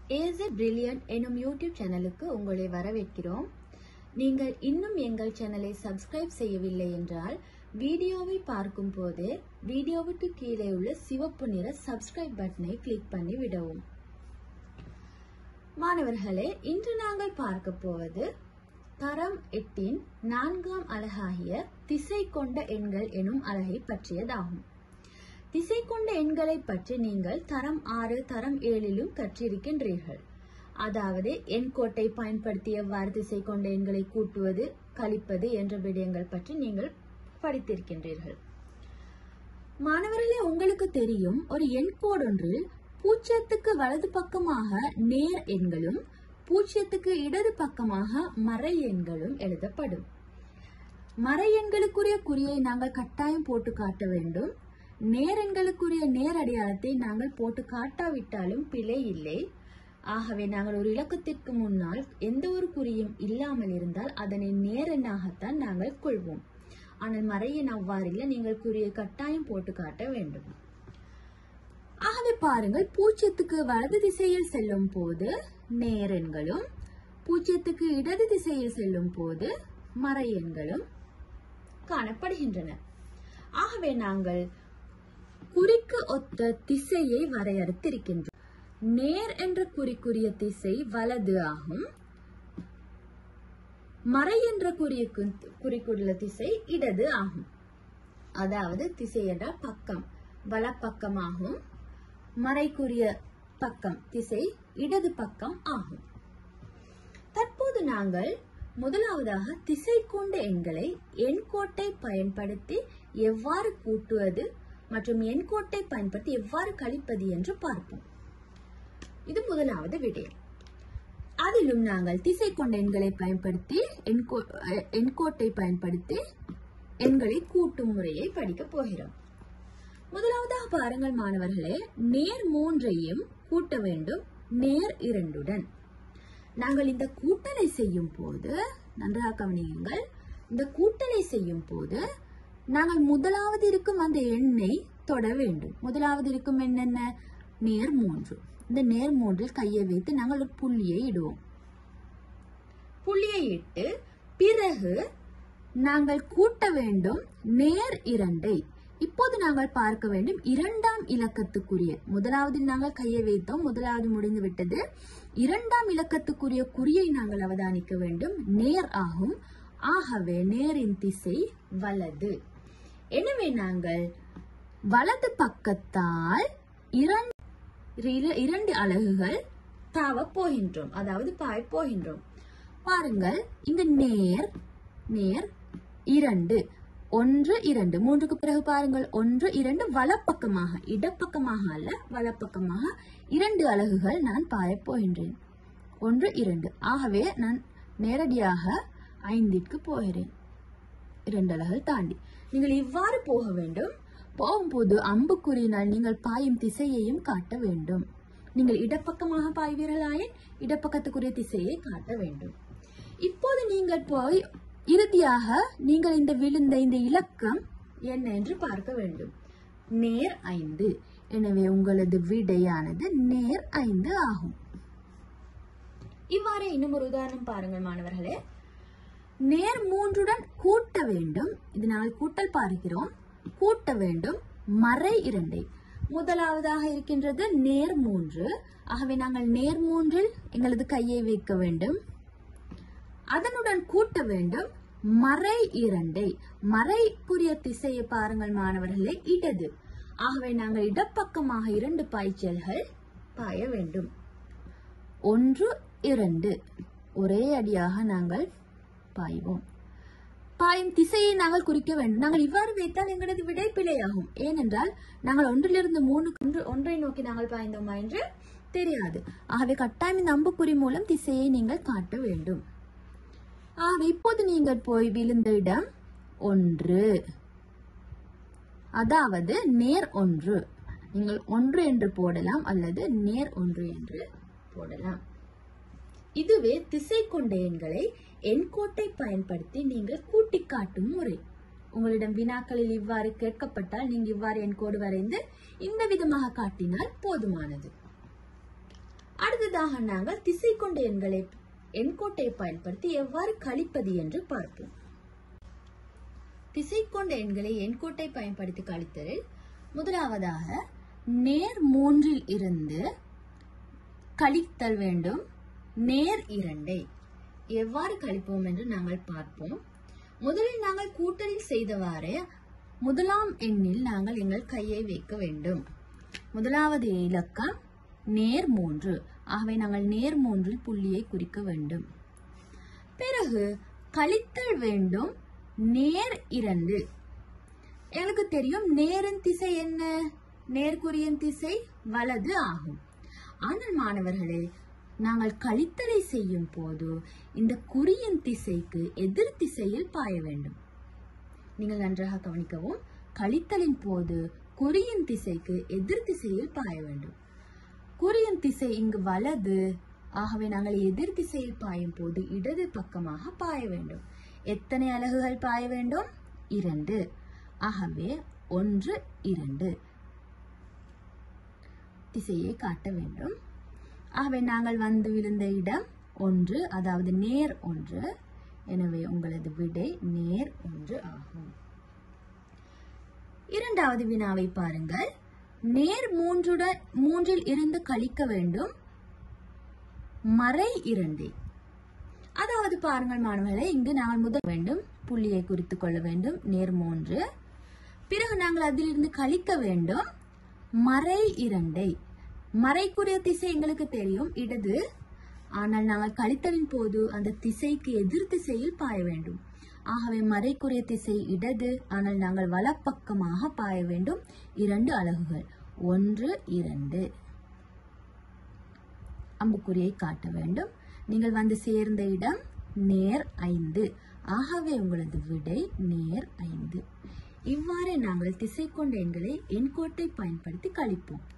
ace a brilliant எனும் YouTube சேனலுக்கு உங்களை வரவேற்கிறோம் நீங்கள் இன்னும் எங்கள் சேனலை சப்ஸ்கிரைப் செய்யவில்லை என்றால் வீடியோவை பார்க்கும் போது வீடியோவுக்கு கீழே உள்ள சிவப்பு நிற சப்ஸ்கிரைப் பட்டனை கிளிக் பண்ணி விடவும் மாணவர்களே இன்று நாங்கள் பார்க்க போவது தரம் எட்டின் நான்காம் அலகாகிய திசை கொண்ட எண்கள் எனும் அலகை பற்றியதாகும் திசை கொண்ட எண்களை பற்றி நீங்கள் தரம் ஆறு தரம் ஏழிலும் கற்றிருக்கின்றீர்கள் அதாவது எண்கோட்டை பயன்படுத்தி எவ்வாறு திசை கொண்ட எண்களை கூட்டுவது கழிப்பது என்ற விடயங்கள் பற்றி நீங்கள் படித்திருக்கின்றீர்கள் மாணவர்களே உங்களுக்கு தெரியும் ஒரு எண்கோடொன்றில் பூஜ்ஜியத்துக்கு வலது பக்கமாக நேர் எண்களும் பூஜ்ஜியத்துக்கு இடது பக்கமாக மறை எண்களும் எழுதப்படும் மறை எண்களுக்குரிய குறியை நாங்கள் கட்டாயம் போட்டு காட்ட வேண்டும் நேரெண்களுக்குரிய நேர் அடையாளத்தை நாங்கள் போட்டு காட்டாவிட்டாலும் பிழை இல்லை ஆகவே நாங்கள் ஒரு இலக்கத்திற்கு முன்னால் எந்த ஒரு குறியும் இல்லாமல் இருந்தால் அதனை நேரெண்ணாகத்தான் நாங்கள் கொள்வோம் ஆனால் மறையின் அவ்வாறில்லை நீங்கள் குறியை கட்டாயம் போட்டு காட்ட வேண்டும் ஆகவே பாருங்கள் பூஜ்ஜியத்துக்கு வலது திசையில் செல்லும் போது நேரெண்களும் பூஜ்ஜியத்துக்கு இடது திசையில் செல்லும் போது மறை எண்களும் காணப்படுகின்றன ஆகவே நாங்கள் குறிக்கு ஒத்த திசையை வரையறுத்திருக்கின்றோம் நேர் என்ற குறிக்குரிய திசை வலது ஆகும் மறை என்ற குறிக்கு குறிக்குள்ள திசை இடது ஆகும் அதாவது திசை என்றால் பக்கம் வலப்பக்கமாகும் மறைக்குரிய பக்கம் திசை இடது பக்கம் ஆகும் தற்போது நாங்கள் முதலாவதாக திசை கொண்ட எண்களை எண்கோட்டை பயன்படுத்தி எவ்வாறு கூட்டுவது மற்றும் எண்கோட்டை பயன்படுத்தி எவ்வாறு கழிப்பது என்று பார்ப்போம் இது முதலாவது விடயம் அதிலும் நாங்கள் திசை கொண்ட எண்களை பயன்படுத்தி எண்கோட்டை பயன்படுத்தி எண்களை கூட்டும் முறையை படிக்கப் போகிறோம் முதலாவதாக பாருங்கள் மாணவர்களே நேர் மூன்றையும் கூட்ட வேண்டும் நேர் இரண்டுடன் நாங்கள் இந்த கூட்டலை செய்யும் போது நன்றாக கவனியுங்கள் இந்த கூட்டலை செய்யும் போது நாங்கள் முதலாவது இருக்கும் அந்த எண்ணை தொட வேண்டும் முதலாவது இருக்கும் எண் என்ன நேர் மூன்று இந்த நேர் மூன்றில் கையை வைத்து நாங்கள் ஒரு புள்ளியை இடுவோம் புள்ளியை இட்டு பிறகு நாங்கள் கூட்ட வேண்டும் நேர் இரண்டை இப்போது நாங்கள் பார்க்க வேண்டும் இரண்டாம் இலக்கத்துக்குரிய முதலாவது நாங்கள் கையை வைத்தோம் முதலாவது முடிந்து விட்டது இரண்டாம் இலக்கத்துக்குரிய குறியை நாங்கள் அவதானிக்க வேண்டும் நேர் ஆகும் ஆகவே நேரின் திசை வலது எனவே நாங்கள் வலது பக்கத்தால் இரண்டு அலகுகள் தாவ போகின்றோம் அதாவது பாய் போகின்றோம் பாருங்கள் இங்கு நேர் நேர் இரண்டு ஒன்று இரண்டு மூன்றுக்கு பிறகு பாருங்கள் ஒன்று இரண்டு வலப்பக்கமாக இடப்பக்கமாக அல்ல வலப்பக்கமாக இரண்டு அலகுகள் நான் பாயப் போகின்றேன் ஒன்று இரண்டு ஆகவே நான் நேரடியாக ஐந்திற்கு போகிறேன் இரண்டு அலகுகள் தாண்டி நீங்கள் இவ்வாறு போக வேண்டும் போகும்போது அம்புக்குறியினால் நீங்கள் பாயும் திசையையும் காட்ட வேண்டும் நீங்கள் இடப்பக்கமாக பாய்வீர்களாயின் இடப்பக்கத்துக்குரிய திசையை காட்ட வேண்டும் இப்போது நீங்கள் போய் இறுதியாக நீங்கள் இந்த விழுந்த இந்த இலக்கம் என்ன என்று பார்க்க வேண்டும் நேர் ஐந்து எனவே உங்களது விடையானது நேர் ஐந்து ஆகும் இவ்வாறு இன்னும் ஒரு உதாரணம் பாருங்கள் மாணவர்களே நேர் மூன்றுடன் கூட்ட வேண்டும் இது நாங்கள் கூட்டல் பார்க்கிறோம் கூட்ட வேண்டும் மறை இரண்டை முதலாவதாக இருக்கின்றது நேர் மூன்று ஆகவே நாங்கள் நேர் மூன்றில் எங்களது கையை வைக்க வேண்டும் அதனுடன் கூட்ட வேண்டும் மறை இரண்டை மறைக்குரிய திசையை பாருங்கள் மாணவர்களே இடது ஆகவே நாங்கள் இடப்பக்கமாக இரண்டு பாய்ச்சல்கள் பாய வேண்டும் ஒன்று இரண்டு ஒரே அடியாக நாங்கள் பாய்வோம் பாயும் திசையை நாங்கள் குறிக்க வேண்டும் நாங்கள் இவ்வாறு வைத்தால் எங்களது விடை பிழையாகும் ஏனென்றால் நாங்கள் ஒன்றிலிருந்து மூணு ஒன்று ஒன்றை நோக்கி நாங்கள் பாய்ந்தோமா என்று தெரியாது ஆகவே கட்டாயம் இந்த அம்புக்குறி மூலம் திசையை நீங்கள் காட்ட வேண்டும் ஆக இப்போது நீங்கள் போய் விழுந்த இடம் ஒன்று அதாவது நேர் ஒன்று நீங்கள் ஒன்று என்று போடலாம் அல்லது நேர் ஒன்று என்று போடலாம் இதுவே திசை கொண்ட எண்களை எண்கோட்டை பயன்படுத்தி நீங்கள் கூட்டி காட்டும் முறை உங்களிடம் வினாக்களில் இவ்வாறு கேட்கப்பட்டால் நீங்க இவ்வாறு எண்கோடு வரைந்து இந்த விதமாக காட்டினால் போதுமானது அடுத்ததாக நாங்கள் திசை கொண்ட எண்களை எண்கோட்டை பயன்படுத்தி எவ்வாறு கழிப்பது என்று பார்ப்போம் திசை கொண்ட எண்களை எண்கோட்டை பயன்படுத்தி கழித்தலில் முதலாவதாக நேர் மூன்றில் இருந்து கழித்தல் வேண்டும் நேர் இரண்டை எவ்வாறு கழிப்போம் என்று நாங்கள் பார்ப்போம் முதலில் நாங்கள் கூட்டலில் செய்தவாறு முதலாம் எண்ணில் நாங்கள் எங்கள் கையை வைக்க வேண்டும் முதலாவது இலக்கம் நேர் மூன்று ஆகவே நாங்கள் நேர் மூன்றில் புள்ளியை குறிக்க வேண்டும் பிறகு கழித்தல் வேண்டும் நேர் இரண்டு எனக்கு தெரியும் நேரின் திசை என்ன நேர்குறியின் திசை வலது ஆகும் ஆனால் மாணவர்களே நாங்கள் கழித்தலை செய்யும் போது இந்த குறியின் திசைக்கு எதிர் திசையில் பாய வேண்டும் நீங்கள் நன்றாக கவனிக்கவும் கழித்தலின் போது குறியின் திசைக்கு எதிர் திசையில் பாய வேண்டும் குறியின் திசை இங்கு வலது ஆகவே நாங்கள் எதிர் திசையில் பாயும் போது இடது பக்கமாக பாய வேண்டும் எத்தனை அலகுகள் பாய வேண்டும் இரண்டு ஆகவே ஒன்று இரண்டு திசையை காட்ட வேண்டும் ஆகவே நாங்கள் வந்து விழுந்த இடம் ஒன்று அதாவது நேர் ஒன்று எனவே உங்களது விடை நேர் ஒன்று ஆகும் இரண்டாவது வினாவை பாருங்கள் நேர் மூன்றுடன் மூன்றில் இருந்து கழிக்க வேண்டும் மறை இரண்டை அதாவது பாருங்கள் மாணவர்களே இங்கு நாங்கள் முதல் வேண்டும் புள்ளியை குறித்துக் கொள்ள வேண்டும் நேர் மூன்று பிறகு நாங்கள் அதிலிருந்து கழிக்க வேண்டும் மறை இரண்டை மறைக்குரிய திசை எங்களுக்கு தெரியும் இடது ஆனால் நாங்கள் கழித்தலின் போது அந்த திசைக்கு எதிர் திசையில் பாய வேண்டும் ஆகவே மறைக்குரிய திசை இடது ஆனால் நாங்கள் வலப்பக்கமாக பாய வேண்டும் இரண்டு அலகுகள் ஒன்று இரண்டு அம்புக்குறியை காட்ட வேண்டும் நீங்கள் வந்து சேர்ந்த இடம் நேர் ஐந்து ஆகவே உங்களது விடை நேர் ஐந்து இவ்வாறு நாங்கள் திசை கொண்ட எண்களை எண்கோட்டை பயன்படுத்தி கழிப்போம்